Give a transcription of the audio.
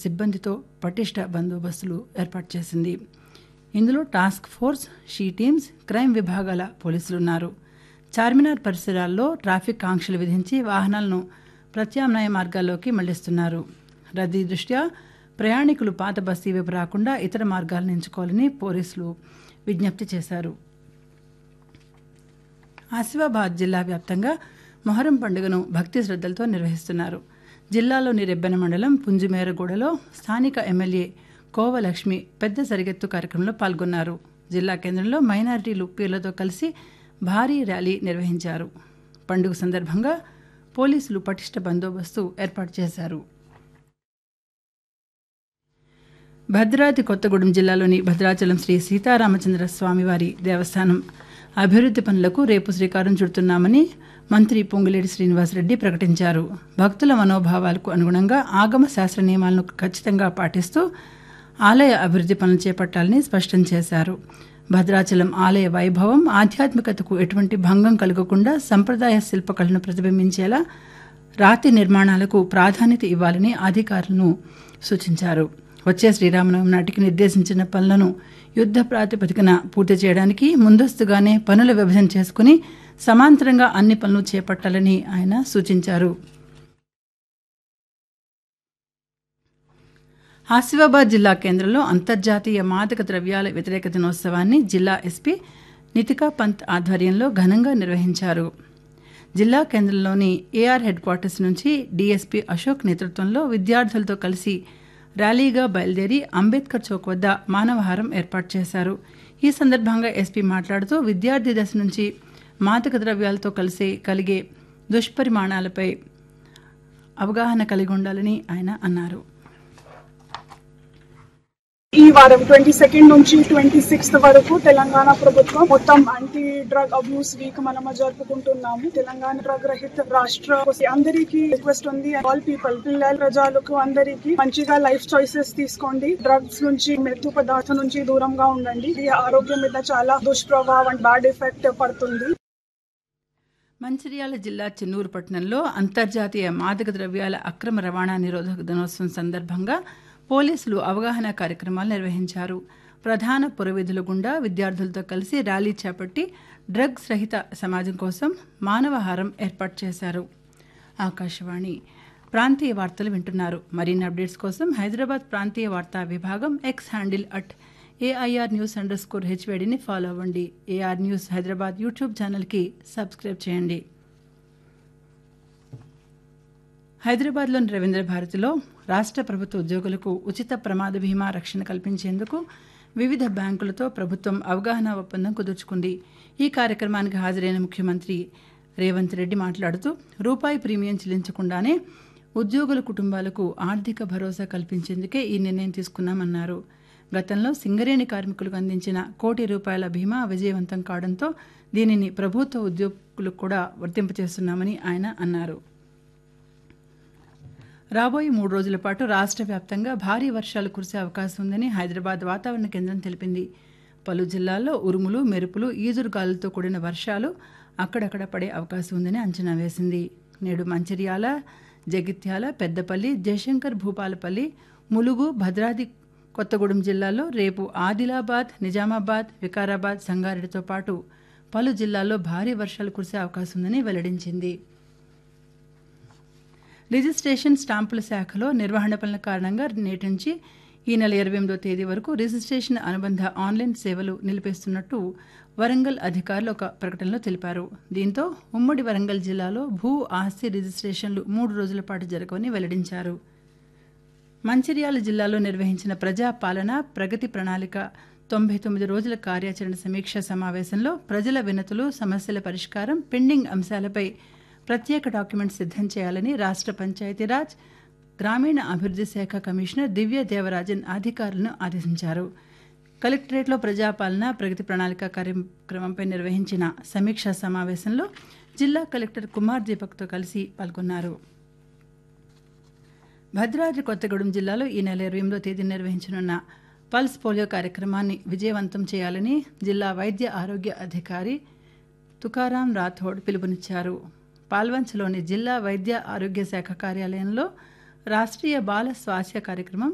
సిబ్బందితో పటిష్ట బందోబస్తులు ఏర్పాటు చేసింది ఇందులో task force she teams crime విభాగాల పోలీసులున్నారు చార్మినార్ పరిసరాల్లో ట్రాఫిక్ ఆంక్షలు విధించి వాహనాలను ప్రత్యామ్నాయ మార్గాల్లోకి మళ్లిస్తున్నారు రద్దీ దృష్ట్యా ప్రయాణికులు పాత బస్తీ వైపు రాకుండా ఇతర మార్గాలను ఎంచుకోవాలని పోలీసులు విజ్ఞప్తి చేశారు ఆసిఫాబాద్ జిల్లా వ్యాప్తంగా మొహరం పండుగను భక్తి శ్రద్ధలతో నిర్వహిస్తున్నారు జిల్లాలోని రెబ్బెన మండలం పుంజిమేరగూడలో స్థానిక ఎమ్మెల్యే కోవలక్ష్మి పెద్ద సరిగెత్తు కార్యక్రమంలో పాల్గొన్నారు జిల్లా కేంద్రంలో మైనారిటీలు పీర్లతో కలిసి భారీ ర్యాలీ నిర్వహించారు పండుగ సందర్భంగా పోలీసులు పటిష్ట బందోబస్తు ఏర్పాటు చేశారు భద్రాద్రి కొత్తగూడెం జిల్లాలోని భద్రాచలం శ్రీ సీతారామచంద్ర స్వామివారి దేవస్థానం అభివృద్ధి పనులకు రేపు శ్రీకారం చుడుతున్నామని మంత్రి పొంగులేటి శ్రీనివాసరెడ్డి ప్రకటించారు భక్తుల మనోభావాలకు అనుగుణంగా ఆగమ శాస్త్ర నియమాలను ఖచ్చితంగా పాటిస్తూ ఆలయ అభివృద్ధి పనులు చేపట్టాలని స్పష్టం చేశారు భద్రాచలం ఆలయ వైభవం ఆధ్యాత్మికతకు ఎటువంటి భంగం కలగకుండా సంప్రదాయ శిల్పకళను ప్రతిబింబించేలా రాతి నిర్మాణాలకు ప్రాధాన్యత ఇవ్వాలని అధికారులను సూచించారు వచ్చే శ్రీరామనవమి నాటికి నిర్దేశించిన పనులను యుద్ధ ప్రాతిపదికన పూర్తి చేయడానికి ముందస్తుగానే పనుల విభజన చేసుకుని సమాంతరంగా అన్ని పనులు చేపట్టాలని ఆయన సూచించారు ఆసిఫాబాద్ జిల్లా కేంద్రంలో అంతర్జాతీయ మాదక ద్రవ్యాల వ్యతిరేక దినోత్సవాన్ని జిల్లా ఎస్పీ నితికా పంత్ ఆధ్వర్యంలో ఘనంగా నిర్వహించారు జిల్లా కేంద్రంలోని ఏఆర్ హెడ్ క్వార్టర్స్ నుంచి డీఎస్పీ అశోక్ నేతృత్వంలో విద్యార్థులతో కలిసి ర్యాలీగా బయలుదేరి అంబేద్కర్ చౌక్ వద్ద మానవహారం ఏర్పాటు చేశారు ఈ సందర్భంగా ఎస్పీ మాట్లాడుతూ విద్యార్థి దశ నుంచి మాదక ద్రవ్యాలతో కలిసి కలిగే దుష్పరిమాణాలపై అవగాహన కలిగి ఉండాలని ఆయన అన్నారు ఈ వారం ట్వంటీ సెకండ్ నుంచి ట్వంటీ సిక్స్త్ వరకు తెలంగాణ ప్రభుత్వం మొత్తం యాంటీ డ్రగ్ అబ్యూస్ వీక్ మనం జరుపుకుంటున్నాము తెలంగాణ డ్రగ్ రహిత రాష్ట్ర అందరికీ రిక్వెస్ట్ ఉంది ఆల్ పీపుల్ పిల్లల ప్రజలకు అందరికీ మంచిగా లైఫ్ చాయిసెస్ తీసుకోండి డ్రగ్స్ నుంచి మృత్యు పదార్థం నుంచి దూరంగా ఉండండి ఇది ఆరోగ్యం మీద చాలా దుష్ప్రభావం బ్యాడ్ ఎఫెక్ట్ పడుతుంది మంచిర్యాల జిల్లా చెన్నూరు పట్టణంలో అంతర్జాతీయ మాదక ద్రవ్యాల అక్రమ రవాణా నిరోధక దినోత్సవం సందర్భంగా పోలీసులు అవగాహన కార్యక్రమాలు నిర్వహించారు ప్రధాన పురవీధుల గుండా విద్యార్థులతో కలిసి ర్యాలీ చేపట్టి డ్రగ్స్ రహిత సమాజం కోసం మానవహారం ఏర్పాటు చేశారు ఆకాశవాణి ప్రాంతీయ వార్తలు వింటున్నారు మరిన్ని అప్డేట్స్ కోసం హైదరాబాద్ ప్రాంతీయ వార్తా విభాగం X handle at AIR news underscore హెచ్వేడిని ఫాలో అవ్వండి ఏఆర్ న్యూస్ హైదరాబాద్ యూట్యూబ్ ఛానల్కి సబ్స్క్రైబ్ చేయండి హైదరాబాద్లోని రవీంద్ర భారతిలో రాష్ట్ర ప్రభుత్వ ఉద్యోగులకు ఉచిత ప్రమాద బీమా రక్షణ కల్పించేందుకు వివిధ బ్యాంకులతో ప్రభుత్వం అవగాహన ఒప్పందం కుదుర్చుకుంది ఈ కార్యక్రమానికి హాజరైన ముఖ్యమంత్రి రేవంత్ రెడ్డి మాట్లాడుతూ రూపాయి ప్రీమియం చెల్లించకుండానే ఉద్యోగుల కుటుంబాలకు ఆర్థిక భరోసా కల్పించేందుకే ఈ నిర్ణయం తీసుకున్నామన్నారు గతంలో సింగరేణి కార్మికులకు అందించిన కోటి రూపాయల బీమా విజయవంతం కావడంతో దీనిని ప్రభుత్వ ఉద్యోగులకు కూడా వర్తింపచేస్తున్నామని ఆయన అన్నారు రాబోయే మూడు రోజుల పాటు రాష్ట్ర వ్యాప్తంగా భారీ వర్షాలు కురిసే అవకాశం ఉందని హైదరాబాద్ వాతావరణ కేంద్రం తెలిపింది పలు జిల్లాల్లో ఉరుములు మెరుపులు ఈదురుగాలులతో కూడిన వర్షాలు అక్కడక్కడ పడే అవకాశం ఉందని అంచనా వేసింది నేడు మంచిర్యాల జగిత్యాల పెద్దపల్లి జయశంకర్ భూపాలపల్లి ములుగు భద్రాద్రి కొత్తగూడెం జిల్లాల్లో రేపు ఆదిలాబాద్ నిజామాబాద్ వికారాబాద్ సంగారెడ్డితో పాటు పలు జిల్లాల్లో భారీ వర్షాలు కురిసే అవకాశం ఉందని వెల్లడించింది రిజిస్ట్రేషన్ స్టాంపుల శాఖలో నిర్వహణ పనుల కారణంగా నేటి నుంచి ఈ నెల ఇరవై ఎనిమిదో తేదీ వరకు రిజిస్ట్రేషన్ అనుబంధ ఆన్లైన్ సేవలు నిలిపేస్తున్నట్టు వరంగల్ అధికారులు ఒక ప్రకటనలో తెలిపారు దీంతో ఉమ్మడి వరంగల్ జిల్లాలో భూ ఆస్తి రిజిస్ట్రేషన్లు మూడు రోజుల పాటు జరగవని వెల్లడించారు మంచిర్యాల జిల్లాలో నిర్వహించిన ప్రజా పాలన ప్రగతి ప్రణాళిక తొంభై తొమ్మిది రోజుల కార్యాచరణ సమీక్ష సమావేశంలో ప్రజల వినతులు సమస్యల పరిష్కారం పెండింగ్ అంశాలపై ప్రత్యేక డాక్యుమెంట్ సిద్ధం చేయాలని రాష్ట్ర పంచాయతీరాజ్ గ్రామీణ అభివృద్ధి శాఖ కమిషనర్ దివ్య దేవరాజన్ అధికారులను ఆదేశించారు కలెక్టరేట్లో ప్రజాపాలన ప్రగతి ప్రణాళిక కార్యక్రమంపై నిర్వహించిన సమీక్షా సమావేశంలో జిల్లా కలెక్టర్ కుమార్ దీపక్తో కలిసి పాల్గొన్నారు భద్రాద్రి కొత్తగూడెం జిల్లాలో ఈ నెల ఇరవై ఎనిమిదో తేదీ నిర్వహించనున్న పల్స్ పోలియో కార్యక్రమాన్ని విజయవంతం చేయాలని జిల్లా వైద్య ఆరోగ్య అధికారి తుకారాం రాథోడ్ పిలుపునిచ్చారు పాల్వంచలోని జిల్లా వైద్య ఆరోగ్య శాఖ కార్యాలయంలో రాష్ట్రీయ బాల స్వాస్థ్య కార్యక్రమం